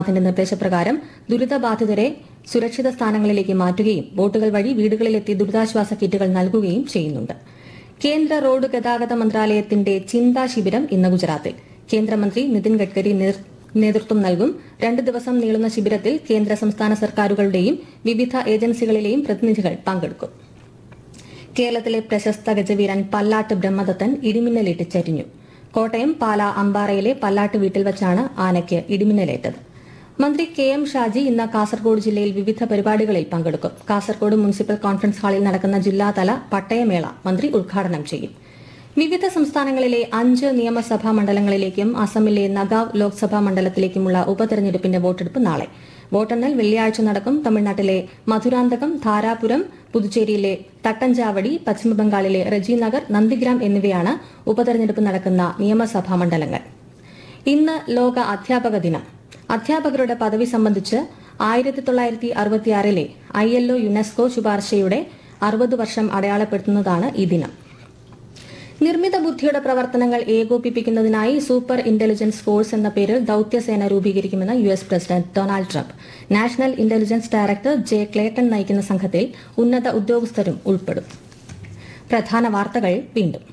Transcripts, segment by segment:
ത്തിന്റെ നിർദ്ദേശപ്രകാരം ദുരിതബാധിതരെ സുരക്ഷിത സ്ഥാനങ്ങളിലേക്ക് മാറ്റുകയും ബോട്ടുകൾ വഴി വീടുകളിലെത്തി ദുരിതാശ്വാസ കിറ്റുകൾ നൽകുകയും ചെയ്യുന്നുണ്ട് കേന്ദ്ര റോഡ് ഗതാഗത മന്ത്രാലയത്തിന്റെ ചിന്താ ശിബിരം ഇന്ന് ഗുജറാത്തിൽ കേന്ദ്രമന്ത്രി നിതിൻ ഗഡ്കരി നേർ- നേതൃത്വം നൽകും രണ്ട് ദിവസം നീളുന്ന ശിബിരത്തിൽ കേന്ദ്ര സംസ്ഥാന സർക്കാരുകളുടെയും വിവിധ ഏജൻസികളിലെയും പ്രതിനിധികൾ പങ്കെടുക്കും കേരളത്തിലെ പ്രശസ്ത ഗജവീരൻ പല്ലാട്ട് ബ്രഹ്മദത്തൻ ഇടിമിന്നലേറ്റ് ചരിഞ്ഞു കോട്ടയം പാല അമ്പാറയിലെ പല്ലാട്ട് വീട്ടിൽ വച്ചാണ് ആനയ്ക്ക് ഇടിമിന്നലേറ്റത് മന്ത്രി കെ എം ഷാജി ഇന്ന് കാസർഗോഡ് ജില്ലയിൽ വിവിധ പരിപാടികളിൽ പങ്കെടുക്കും കാസർഗോഡ് മുനിസിപ്പൽ കോൺഫറൻസ് ഹാളിൽ നടക്കുന്ന ജില്ലാതല പട്ടയമേള മന്ത്രി ഉദ്ഘാടനം ചെയ്യും വിവിധ സംസ്ഥാനങ്ങളിലെ അഞ്ച് നിയമസഭാ മണ്ഡലങ്ങളിലേക്കും അസമിലെ നഗാവ് ലോക്സഭാ മണ്ഡലത്തിലേക്കുമുള്ള ഉപതെരഞ്ഞെടുപ്പിന്റെ വോട്ടെടുപ്പ് നാളെ വോട്ടെണ്ണൽ വെള്ളിയാഴ്ച നടക്കും തമിഴ്നാട്ടിലെ മധുരാന്തകം ധാരാപുരം പുതുച്ചേരിയിലെ തട്ടഞ്ചാവടി പശ്ചിമബംഗാളിലെ റജിനഗർ നന്ദിഗ്രാം എന്നിവയാണ് ഉപതെരഞ്ഞെടുപ്പ് നടക്കുന്ന നിയമസഭാ മണ്ഡലങ്ങൾ ഇന്ന് ലോക അധ്യാപക ദിനം അധ്യാപകരുടെ പദവി സംബന്ധിച്ച് ആയിരത്തി തൊള്ളായിരത്തി അറുപത്തിയാറിലെ ഐ എൽ ഒ യുനെസ്കോ ശുപാർശയുടെ അറുപത് വർഷം അടയാളപ്പെടുത്തുന്നതാണ് ഈ ദിനം നിർമ്മിത ബുദ്ധിയുടെ പ്രവർത്തനങ്ങൾ ഏകോപിപ്പിക്കുന്നതിനായി സൂപ്പർ ഇന്റലിജൻസ് ഫോഴ്സ് എന്ന പേരിൽ ദൌത്യസേന രൂപീകരിക്കുമെന്ന് U S president Donald Trump national intelligence director J Clayton നയിക്കുന്ന സംഘത്തിൽ ഉന്നത ഉദ്യോഗസ്ഥരും ഉൾപ്പെടും പ്രധാന വാർത്തകൾ വീണ്ടും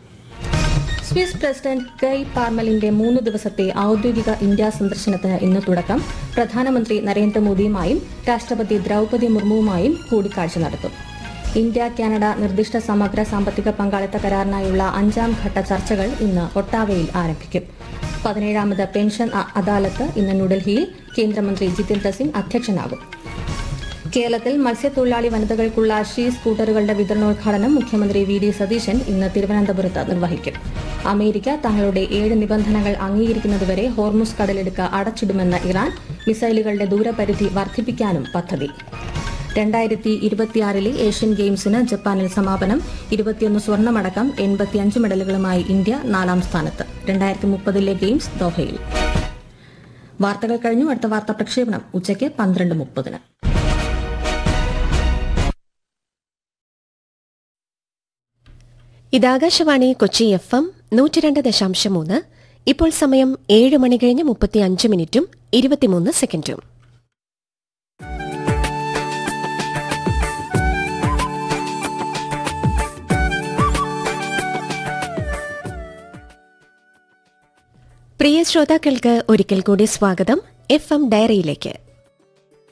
സ്വിസ് പ്രസിഡന്റ് ഗൈ പാർമലിന്റെ മൂന്ന് ദിവസത്തെ ഔദ്യോഗിക ഇന്ത്യ സന്ദർശനത്തിന് ഇന്ന് തുടക്കം പ്രധാനമന്ത്രി നരേന്ദ്രമോദിയുമായും രാഷ്ട്രപതി ദ്രൌപതി മുർമുവുമായും കൂടിക്കാഴ്ച നടത്തും ഇന്ത്യ കാനഡ നിർദ്ദിഷ്ട സമഗ്ര സാമ്പത്തിക പങ്കാളിത്ത കരാറിനായുള്ള അഞ്ചാം ഘട്ട ചർച്ചകൾ ഇന്ന് ഒട്ടാവയിൽ ആരംഭിക്കും പതിനേഴാമത് പെൻഷൻ അ- അദാലത്ത് ഇന്ന് ന്യൂഡൽഹിയിൽ കേന്ദ്രമന്ത്രി ജിതേന്ദ്ര സിംഗ് അധ്യക്ഷനാകും കേരളത്തിൽ മത്സ്യത്തൊഴിലാളി വനിതകൾക്കുള്ള ഷീ സ്കൂട്ടറുകളുടെ വിതരണോദ്ഘാടനം മുഖ്യമന്ത്രി വി ഡി സതീശൻ ഇന്ന് തിരുവനന്തപുരത്ത് നിർവഹിക്കും അമേരിക്ക തങ്ങളുടെ ഏഴ് നിബന്ധനകൾ അംഗീകരിക്കുന്നതുവരെ ഹോർമുസ് കടലെടുക്ക് അടച്ചിടുമെന്ന ഇറാൻ മിസൈലുകളുടെ ദൂരപരിധി വർദ്ധിപ്പിക്കാനും പദ്ധതി രണ്ടായിരത്തി ഇരുപത്തിയാറിലെ ഏഷ്യൻ ഗെയിംസിന് ജപ്പാനിൽ സമാപനം ഇരുപത്തിയൊന്ന് സ്വർണമടക്കം എൺപത്തിയഞ്ച് മെഡലുകളുമായി ഇന്ത്യ നാലാം സ്ഥാനത്ത് രണ്ടായിരത്തി മുപ്പതിലെ ഗെയിംസ് ദോഹയിൽ വാർത്തകൾ കഴിഞ്ഞു അടുത്ത വാർത്താ പ്രക്ഷേപണം ഉച്ചയ്ക്ക് പന്ത്രണ്ട് മുപ്പതിന് ഇതാകാശവാണി കൊച്ചി എഫ് എം നൂറ്റിരണ്ട് ദശാംശം മൂന്ന് ഇപ്പോൾ സമയം ഏഴ് മണി കഴിഞ്ഞ് മുപ്പത്തി അഞ്ച് മിനിറ്റും ഇരുപത്തിമൂന്ന് സെക്കൻഡും പ്രിയ ശ്രോതാക്കൾക്ക് ഒരിക്കൽ കൂടി സ്വാഗതം എഫ് എം ഡയറിയിലേക്ക്